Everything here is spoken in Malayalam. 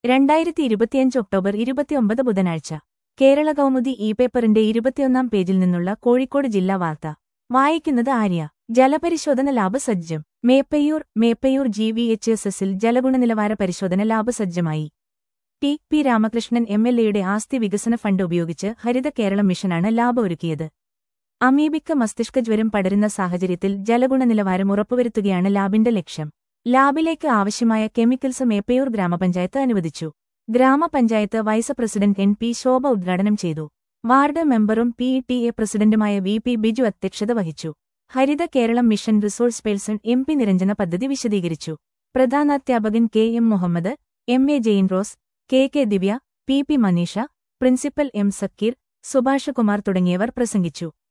രണ്ടായിരത്തി ഇരുപത്തിയഞ്ച് ഒക്ടോബർ ഇരുപത്തിയൊമ്പത് ബുധനാഴ്ച കേരള കൗമുദി ഇ പേപ്പറിന്റെ ഇരുപത്തിയൊന്നാം പേജിൽ നിന്നുള്ള കോഴിക്കോട് ജില്ലാ വാർത്ത വായിക്കുന്നത് ആര്യ ജലപരിശോധന ലാഭസജ്ജം Meppayyur Meppayyur G V H S എസിൽ ജലഗുണനിലവാര പരിശോധന ലാഭസജ്ജമായി T P Ramakrishnan M L എയുടെ ആസ്തി വികസന ഫണ്ട് ഉപയോഗിച്ച് ഹരിത കേരളം മിഷനാണ് ലാഭം ഒരുക്കിയത് അമീബിക്ക മസ്തിഷ്കജ്വരം പടരുന്ന സാഹചര്യത്തിൽ ജലഗുണനിലവാരം ഉറപ്പുവരുത്തുകയാണ് ലാബിന്റെ ലക്ഷ്യം ലാബിലേക്ക് ആവശ്യമായ കെമിക്കൽസ് മേപ്പയൂർ ഗ്രാമപഞ്ചായത്ത് അനുവദിച്ചു ഗ്രാമപഞ്ചായത്ത് vice president N P Shobha ഉദ്ഘാടനം ചെയ്തു വാർഡ് മെമ്പറും പി ടി എ പ്രസിഡന്റുമായ വി പി ബിജു അധ്യക്ഷത വഹിച്ചു Haritha Keralam mission resource person M P Niranjana പദ്ധതി വിശദീകരിച്ചു പ്രധാനാധ്യാപകൻ K M Muhammad M A Jain Rose K K Divya P P Maneesha principal M Zakir Subhash Kumar തുടങ്ങിയവർ പ്രസംഗിച്ചു